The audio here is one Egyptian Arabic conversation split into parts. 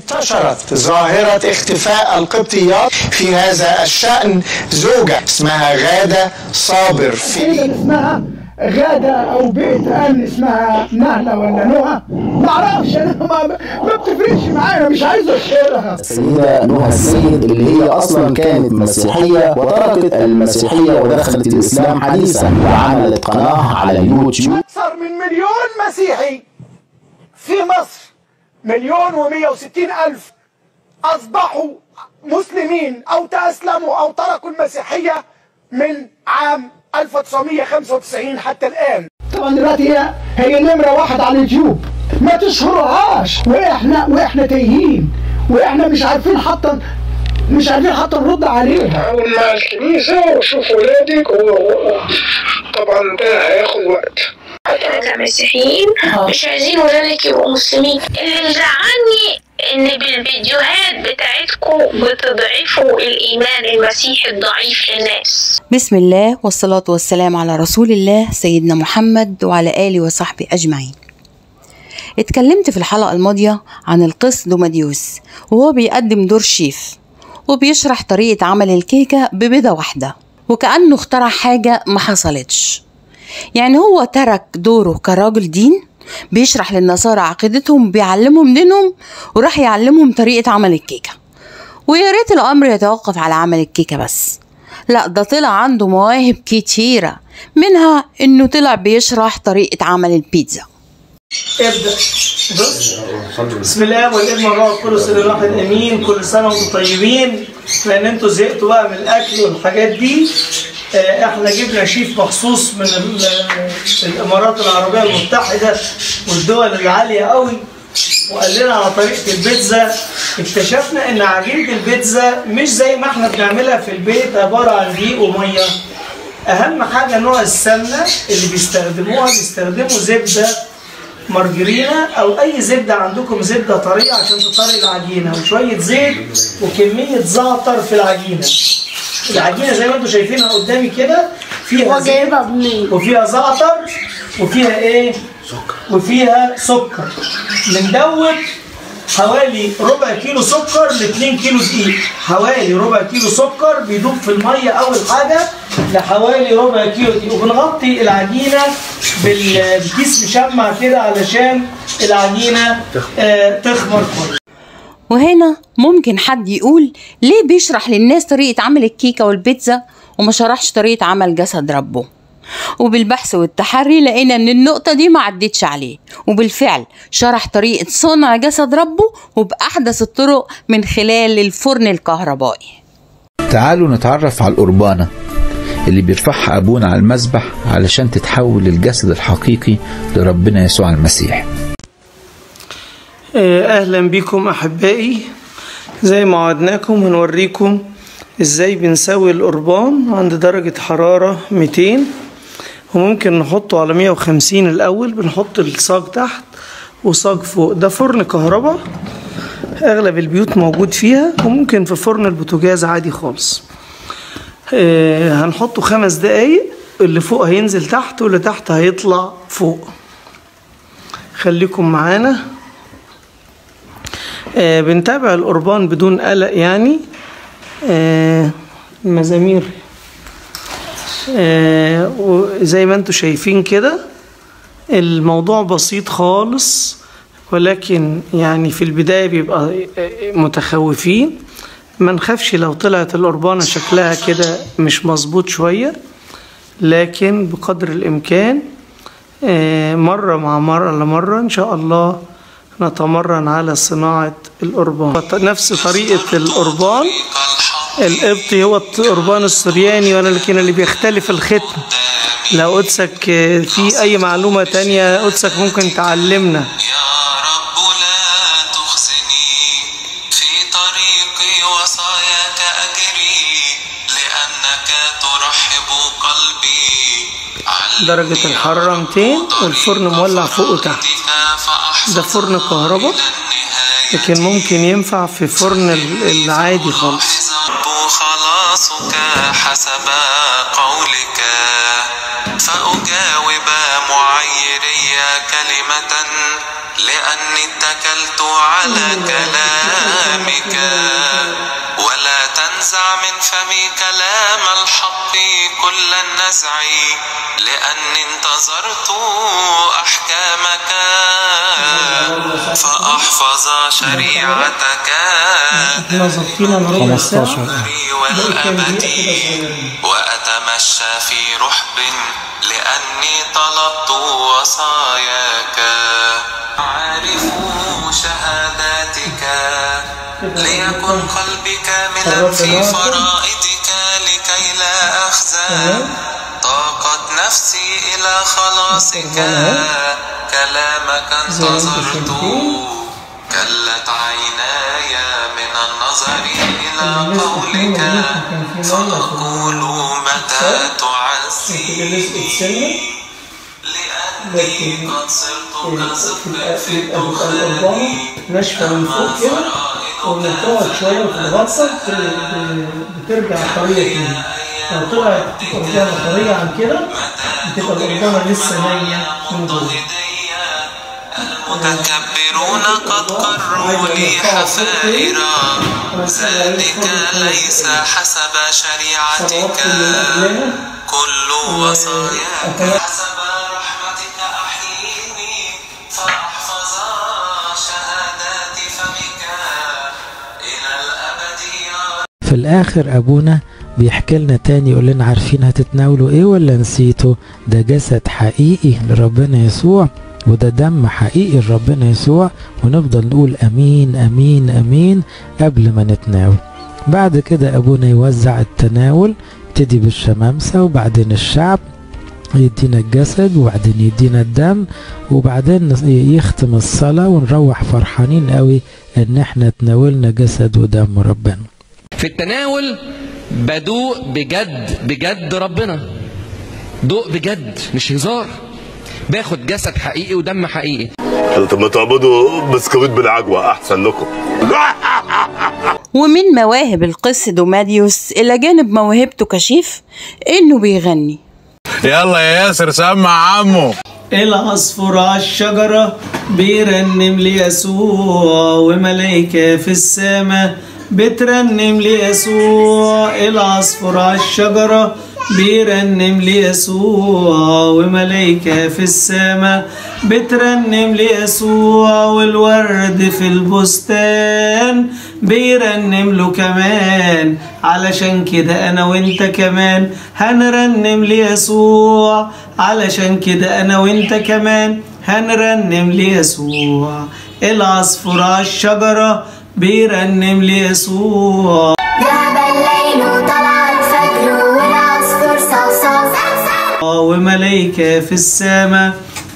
انتشرت ظاهرة اختفاء القبطيات في هذا الشأن زوجة اسمها غادة صابر في تقريبا اسمها غادة أو بيت أمن اسمها نهلة ولا نهى معرفش أنا ما, ما بتفرقش معايا مش عايز أشهرها السيدة نهى السيد اللي هي أصلا كانت مسيحية وتركت المسيحية ودخلت الإسلام حديثا وعملت قناة على اليوتيوب أكثر من مليون مسيحي في مصر مليون ومية وستين ألف أصبحوا مسلمين أو تأسلموا أو تركوا المسيحية من عام 1995 حتى الآن طبعا دلوقتي هي هي نمرة واحد على اليوتيوب ما تشهرهاش واحنا واحنا تايهين واحنا مش عارفين حتى مش عارفين حتى نرد عليها تعاون مع الكنيسة وشوف ولادك وطبعا ده هياخد وقت احنا كمسيحيين مش عايزين ولادك يبقوا مسلمين اللي مزعلني ان بالفيديوهات بتاعتكم بتضعفوا الايمان المسيحي الضعيف للناس بسم الله والصلاة والسلام على رسول الله سيدنا محمد وعلى آله وصحبه أجمعين اتكلمت في الحلقة الماضية عن القس دوماديوس وهو بيقدم دور شيف وبيشرح طريقة عمل الكيكة ببيضة واحدة وكأنه اخترع حاجة ما حصلتش يعني هو ترك دوره كراجل دين بيشرح للنصارى عقيدتهم بيعلمهم دينهم وراح يعلمهم طريقة عمل الكيكة ويا ريت الأمر يتوقف على عمل الكيكة بس لا ده طلع عنده مواهب كتيرة منها إنه طلع بيشرح طريقة عمل البيتزا ابدا بص بسم الله والابن والروح القدس الواحد امين كل سنه وانتم طيبين لان انتوا زهقتوا بقى من الاكل والحاجات دي آه، احنا جبنا شيف مخصوص من ال- الامارات العربيه المتحده والدول العاليه قوي وقال لنا على طريقه البيتزا اكتشفنا ان عجينه البيتزا مش زي ما احنا بنعملها في البيت عباره عن دقيق وميه اهم حاجه نوع السمنه اللي بيستخدموها بيستخدموا زبده مارجرينا او اي زبده عندكم زبده طريه عشان تطري العجينه وشويه زيت وكميه زعتر في العجينه العجينه زي ما انتم شايفينها قدامي كده فيها زيت وفيها زعتر وفيها ايه وفيها سكر من دوت حوالي ربع كيلو سكر ل 2 كيلو دقيق حوالي ربع كيلو سكر بيدوب في الميه اول حاجه لحوالي ربع كيلو دقيق وبنغطي العجينه بال- بكيس مشمع كده علشان العجينه آه تخمر كويس وهنا ممكن حد يقول ليه بيشرح للناس طريقة عمل الكيكة والبيتزا وما شرحش طريقة عمل جسد ربه وبالبحث والتحري لقينا ان النقطة دي ما عدتش عليه وبالفعل شرح طريقة صنع جسد ربه وبأحدث الطرق من خلال الفرن الكهربائي تعالوا نتعرف على القربانة اللي بيرفعها أبونا على المذبح علشان تتحول للجسد الحقيقي لربنا يسوع المسيح آه، اهلا بكم احبائي زي ما وعدناكم هنوريكم ازاي بنسوي القربان عند درجة حرارة 200 وممكن نحطه على 150 الاول بنحط الصاج تحت وصاج فوق ده فرن كهرباء اغلب البيوت موجود فيها وممكن في فرن البوتاجاز عادي خالص آه، هنحطه خمس دقايق اللي فوق هينزل تحت واللي تحت هيطلع فوق خليكم معانا آه، بنتابع القربان بدون قلق يعني آه، المزامير آه، وزي ما انتم شايفين كده الموضوع بسيط خالص ولكن يعني في البداية بيبقى آه، متخوفين ما نخافش لو طلعت القربانة شكلها كده مش مظبوط شوية لكن بقدر الإمكان آه، مرة مع مرة لمرة إن شاء الله نتمرن على صناعة القربان نفس طريقة القربان القبطي هو القربان السرياني وانا لكن اللي بيختلف الختم لو قدسك آه، في اي معلومة تانية قدسك ممكن تعلمنا يا رب لا تخزني في طريق وصاياك أجري لأنك ترحب قلبي درجة الحرارة 200 والفرن مولع فوق وتحت ده فرن كهرباء لكن ممكن ينفع في فرن ال- العادي خالص خلاصك حسب قولك فأجاوب معيري كلمة لأني اتكلت على كلامك ولا تنزع من فمي كلام الحق كل النزع لأني انتظرت أحكامك فأحفظ شريعتك نظرتينا ربع ساعة والأبد وأتمشى في رحب لأني طلبت وصاياك أعرف شهاداتك ليكن قلبي كاملا في فرائدك لكي لا أخزى طاقت نفسي إلى خلاصك كلامك انتظرت كلت عيناي من النظر إلى قولك فأقول متى تعزي لأني قد صرت كزفر في الدخان ناشفة من فوق كده ومن تقعد شوية في الغطسة بت- بترجع طرية تاني لو طلعت قدامها طرية عن كده بتبقى القربانة لسه نية من جوه المتكبرون قد قروا لي حفائر ذلك ليس حسب شريعتك كل وصاياك حسب رحمتك أحييني فأحفظ شهادات فمك إلى الأبد يا في الآخر أبونا بيحكي لنا تاني يقول لنا عارفين هتتناولوا إيه ولا نسيتوا ده جسد حقيقي لربنا يسوع وده دم حقيقي لربنا يسوع ونفضل نقول أمين أمين أمين قبل ما نتناول بعد كده أبونا يوزع التناول يبتدي بالشمامسة وبعدين الشعب يدينا الجسد وبعدين يدينا الدم وبعدين نس- يختم الصلاة ونروح فرحانين قوي ان احنا تناولنا جسد ودم ربنا في التناول بدوق بجد بجد ربنا دوق بجد مش هزار باخد جسد حقيقي ودم حقيقي طب ما تعبدوا بسكويت بالعجوة أحسن لكم ومن مواهب القس دوماديوس إلى جانب موهبته كشيف إنه بيغني يلا يا ياسر سمع عمو العصفور على الشجرة بيرنم ليسوع وملايكة في السماء بترنم ليسوع العصفور على الشجرة بيرنم ليسوع وملايكة في السماء بترنم ليسوع والورد في البستان بيرنم له كمان علشان كده انا وانت كمان هنرنم ليسوع علشان كده انا وانت كمان هنرنم ليسوع العصفور على الشجرة بيرنم ليسوع ذهب الليل وطلع الفجر والعصفور صوصو وملايكة في السماء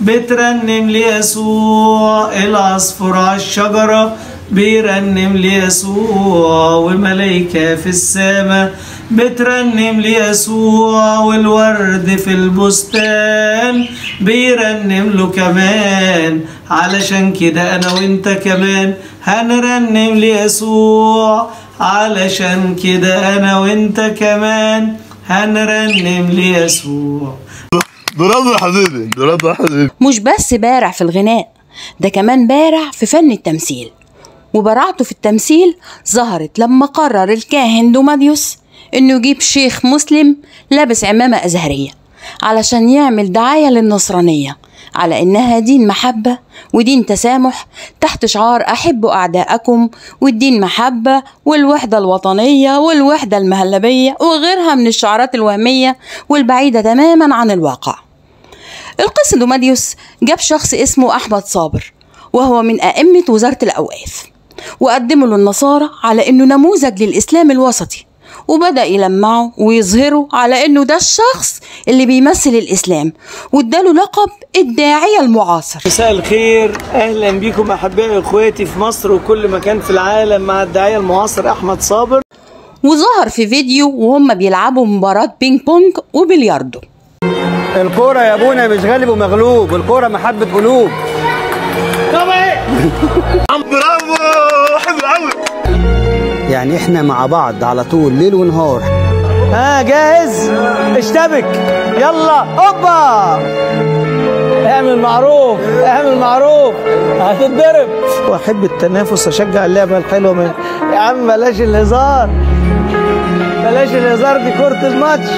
بترنم ليسوع العصفور على الشجرة بيرنم ليسوع وملايكة في السماء بترنم ليسوع والورد في البستان بيرنم له كمان علشان كده انا وانت كمان هنرنم ليسوع علشان كده انا وانت كمان هنرنم ليسوع برافو يا حبيبي برافو يا حبيبي مش بس بارع في الغناء ده كمان بارع في فن التمثيل وبراعته في التمثيل ظهرت لما قرر الكاهن دوماديوس انه يجيب شيخ مسلم لابس عمامة أزهرية علشان يعمل دعاية للنصرانية على إنها دين محبة ودين تسامح تحت شعار أحبوا أعداءكم والدين محبة والوحدة الوطنية والوحدة المهلبية وغيرها من الشعارات الوهمية والبعيدة تماما عن الواقع القس دوماديوس جاب شخص اسمه أحمد صابر وهو من أئمة وزارة الأوقاف وقدمه للنصارى على إنه نموذج للإسلام الوسطي وبدأ يلمعه ويظهره على إنه ده الشخص اللي بيمثل الإسلام واداله لقب الداعية المعاصر مساء الخير اهلا بيكم احبائي اخواتي في مصر وكل مكان في العالم مع الداعيه المعاصر احمد صابر وظهر في فيديو وهم بيلعبوا مباراة بينج بونج وبلياردو الكورة يا ابونا مش غالب ومغلوب الكورة محبة قلوب برافو حلو قوي يعني احنا مع بعض على طول ليل ونهار ها جاهز اشتبك يلا هوبا اعمل معروف معروف اعمل معروف هتتضرب واحب التنافس اشجع اللعبه الحلوه من يا عم بلاش الهزار بلاش الهزار دي كرة الماتش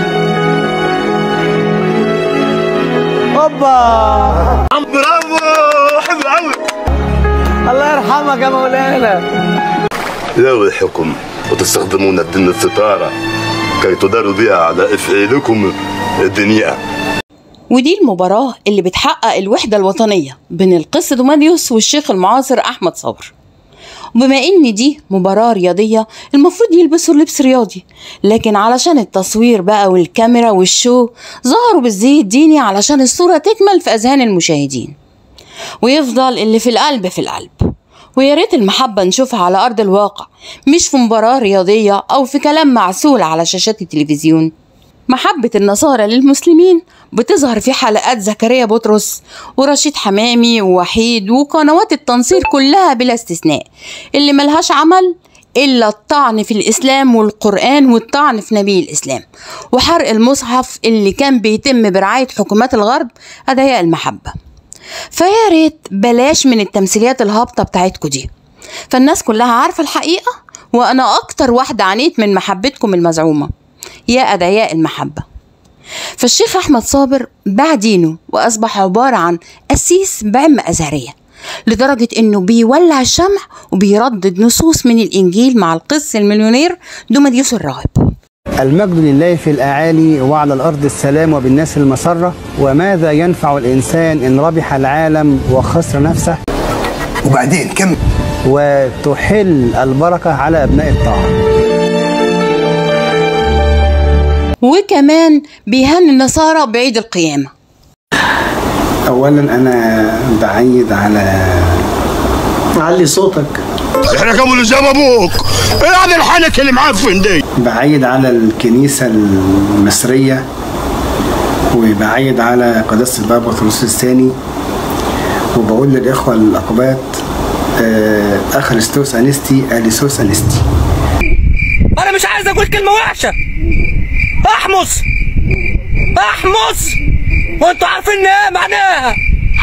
هوبا برافو حلو قوي الله يرحمك يا مولانا لا الحكم وتستخدمون الدين الستارة كي تداروا بها على أفعالكم الدنيئة ودي المباراة اللي بتحقق الوحدة الوطنية بين القس دوماديوس والشيخ المعاصر أحمد صبر وبما إن دي مباراة رياضية المفروض يلبسوا لبس رياضي لكن علشان التصوير بقى والكاميرا والشو ظهروا بالزي الديني علشان الصورة تكمل في أذهان المشاهدين ويفضل اللي في القلب في القلب ويا ريت المحبة نشوفها على أرض الواقع مش في مباراة رياضية أو في كلام معسول على شاشات التلفزيون محبة النصارى للمسلمين بتظهر في حلقات زكريا بطرس ورشيد حمامي ووحيد وقنوات التنصير كلها بلا استثناء اللي ملهاش عمل إلا الطعن في الإسلام والقرآن والطعن في نبي الإسلام وحرق المصحف اللي كان بيتم برعاية حكومات الغرب أدعياء المحبة فيا ريت بلاش من التمثيليات الهابطة بتاعتكوا دي فالناس كلها عارفة الحقيقة وأنا أكتر واحدة عانيت من محبتكم المزعومة يا أدعياء المحبة فالشيخ أحمد صابر باع دينه وأصبح عبارة عن قسيس بعمة أزهرية لدرجة إنه بيولع الشمع وبيردد نصوص من الإنجيل مع القس المليونير دوماديوس الراهب المجد لله في الأعالي وعلى الأرض السلام وبالناس المسرة وماذا ينفع الإنسان إن ربح العالم وخسر نفسه وبعدين كم وتحل البركة على أبناء الطاعة وكمان بيهني النصارى بعيد القيامة اولا انا بعيد على علي صوتك احنا كم اللي جاب ابوك ايه هذا الحنك اللي معفن دي بعيد على الكنيسة المصرية وبعيد على قداسة البابا بطرس الثاني وبقول للإخوة الأقباط آه، أخرستوس أنستي أليسوس أنستي انا مش عايز اقول كلمه وحشه احمص احمص وانتوا عارفين ايه معناها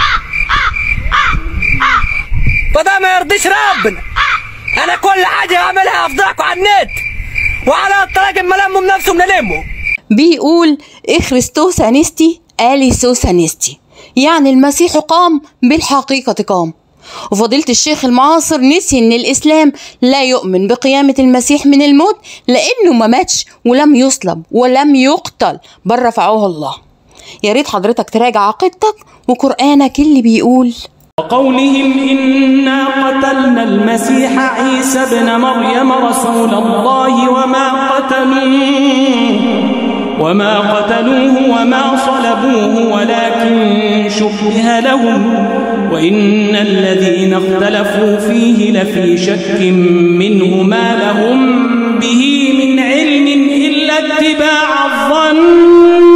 فده ما يرضيش ربنا انا كل حاجه هعملها افضحكم على النت وعلى الطريق اما لموا بنفسه بنلمه بيقول إخريستوس أنستي آليسوس أنستي يعني المسيح قام بالحقيقة قام وفضيلة الشيخ المعاصر نسي إن الإسلام لا يؤمن بقيامة المسيح من الموت لأنه ما ماتش ولم يصلب ولم يقتل بل رفعه الله يا ريت حضرتك تراجع عقيدتك وقرآنك اللي بيقول وقولهم إنا قتلنا المسيح عيسى ابن مريم رسول الله وما قتلوه وما قتلوه وما صلبوه ولكن شبه لهم وإن الذين اختلفوا فيه لفي شك منه ما لهم به من علم إلا اتباع الظن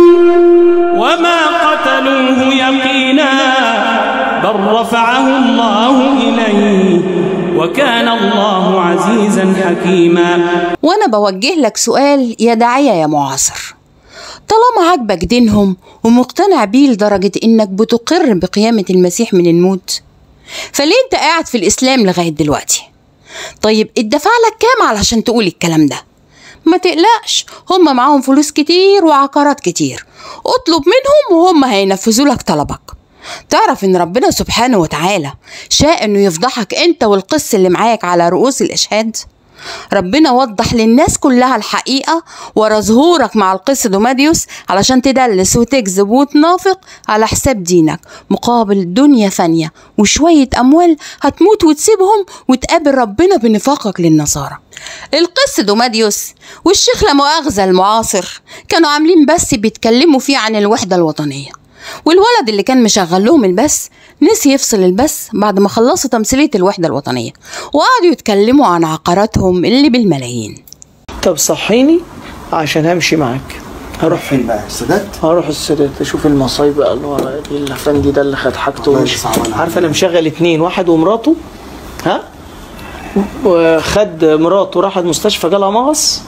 وما قتلوه يقينا بل رفعه الله إليه وكان الله عزيزا حكيما وأنا بوجه لك سؤال يا داعية يا معاصر طالما عاجبك دينهم ومقتنع بيه لدرجة إنك بتقر بقيامة المسيح من الموت فليه أنت قاعد في الإسلام لغاية دلوقتي؟ طيب اتدفع لك كام علشان تقول الكلام ده؟ ما تقلقش هم معاهم فلوس كتير وعقارات كتير اطلب منهم وهم هينفذوا لك طلبك تعرف ان ربنا سبحانه وتعالى شاء انه يفضحك انت والقس اللي معاك على رؤوس الاشهاد ربنا وضح للناس كلها الحقيقة ورا ظهورك مع القس دوماديوس علشان تدلس وتكذب وتنافق على حساب دينك مقابل دنيا فانية وشوية أموال هتموت وتسيبهم وتقابل ربنا بنفاقك للنصارى القس دوماديوس والشيخ لا مؤاخذة المعاصر كانوا عاملين بس بيتكلموا فيه عن الوحدة الوطنية والولد اللي كان مشغل لهم البث نسي يفصل البث بعد ما خلصوا تمثيلية الوحدة الوطنية وقعدوا يتكلموا عن عقاراتهم اللي بالملايين طب صحيني عشان همشي معاك هروح فين بقى السادات هروح السادات اشوف المصايب بقى اللي ورا الافندي ده اللي خد حاجته ومشي عارف انا مشغل اتنين واحد ومراته ها وخد مراته راحت مستشفى جالها مغص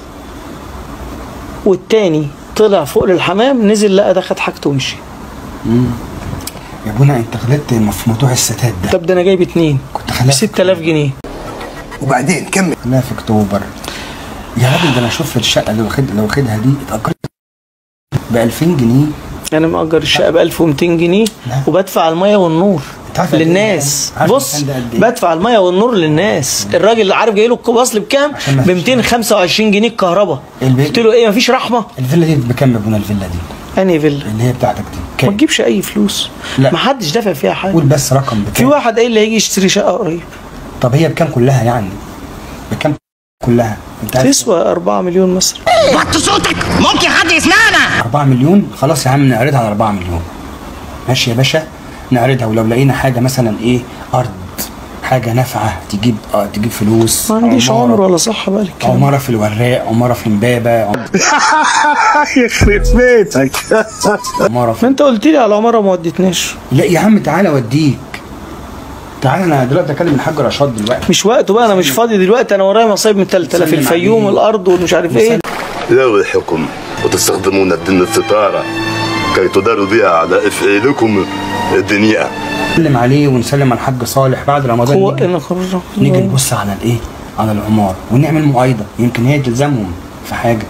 والتاني طلع فوق الحمام نزل لقى ده خد حاجته ومشي يا ابونا انت غلطت في موضوع الستات ده طب ده انا جايب اتنين كنت ب 6000 جنيه وبعدين كمل لا في اكتوبر يا راجل ده انا شوف الشقه اللي واخد اللي واخدها دي اتاجرت ب 2000 جنيه انا مأجر الشقه ب 1200 جنيه وبدفع الميه والنور عارف قد إيه للناس يعني؟ عارف بص المكان ده قد إيه؟ بدفع الميه والنور للناس الراجل عارف جاي له وصل بكام ب 225 جنيه الكهرباء قلت له ايه مفيش رحمه الفيلا دي بكام يا ابونا الفيلا دي انهي فيلا اللي هي بتاعتك دي ما تجيبش اي فلوس لا. ما حدش دافع فيها حاجه قول بس رقم بكام في واحد قايل لي هيجي يشتري شقه قريب طب هي بكام كلها يعني بكام كلها انت عارف تسوى 4 مليون مثلا وطي صوتك ممكن حد يسمعنا 4 مليون خلاص يا عم نعرضها على 4 مليون ماشي يا باشا نعرضها ولو لقينا حاجه مثلا ايه ارض حاجه نافعه تجيب اه تجيب فلوس ما عنديش عمارة. عمر ولا صحه بالك عماره في الوراق عماره في امبابه يخرب بيتك عماره في ما انت قلت لي على عماره ما وديتناش لا يا عم تعالى اوديك تعالى انا دلوقتي اكلم الحاج رشاد دلوقتي مش وقته بقى انا مش فاضي دلوقتي انا ورايا مصايب من 3000 سلم الفيوم عليه. الارض ومش عارف ايه لا الحكم وتستخدمون الدين الستارة كي تداروا بها على افعالكم الدنيئة نسلم عليه ونسلم على الحاج صالح بعد رمضان هو نيجي, انا خرجت نيجي نبص على الايه على العمار ونعمل معايده يمكن هي تلزمهم في حاجه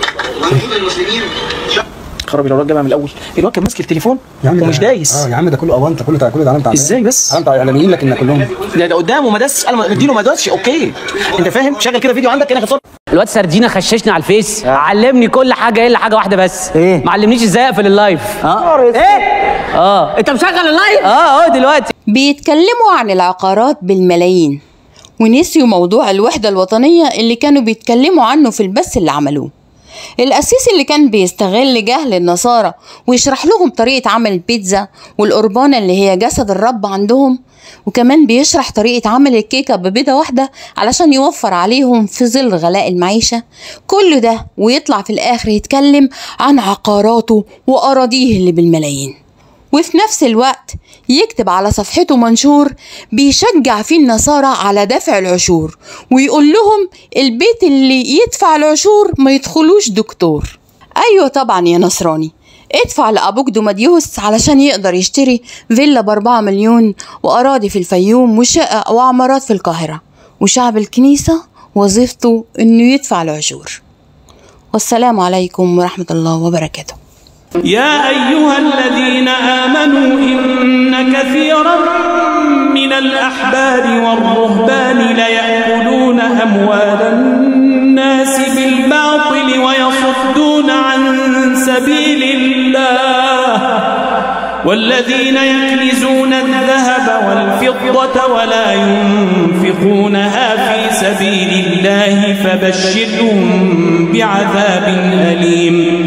خرب الواد جامع من الاول الواد كان ماسك التليفون يا عم ومش ده- دايس اه يا عم ده كله اونطه كله كله ده علامه علامه ازاي بس؟ علامه اعلانيين لك ان كلهم ده ده قدامه ما داسش انا مديله ما داسش اوكي انت فاهم شغل كده فيديو عندك هنا خد الواد سردينه خششني على الفيس علمني كل حاجه الا حاجه واحده بس ايه ما علمنيش ازاي اقفل اللايف اه ايه اه انت مشغل اللايف اه اه دلوقتي بيتكلموا عن العقارات بالملايين ونسيوا موضوع الوحدة الوطنية اللي كانوا بيتكلموا عنه في البث اللي عملوه القسيس اللي كان بيستغل جهل النصارى ويشرح لهم طريقة عمل البيتزا والقربانة اللي هي جسد الرب عندهم وكمان بيشرح طريقة عمل الكيكة ببيضة واحدة علشان يوفر عليهم في ظل غلاء المعيشة كل ده ويطلع في الآخر يتكلم عن عقاراته وأراضيه اللي بالملايين وفي نفس الوقت يكتب على صفحته منشور بيشجع فيه النصارى على دفع العشور ويقول لهم البيت اللي يدفع العشور ما يدخلوش دكتور أيوة طبعا يا نصراني ادفع لأبوك دوماديوس علشان يقدر يشتري فيلا بأربعة مليون وأراضي في الفيوم وشقق وعمارات في القاهرة وشعب الكنيسة وظيفته إنه يدفع العشور والسلام عليكم ورحمة الله وبركاته يا أيها الذين آمنوا إن كثيرا من الأحبار والرهبان ليأكلون أموال الناس بالباطل ويصدون عن سبيل الله والذين يكنزون الذهب والفضة ولا ينفقونها في سبيل الله فبشرهم بعذاب أليم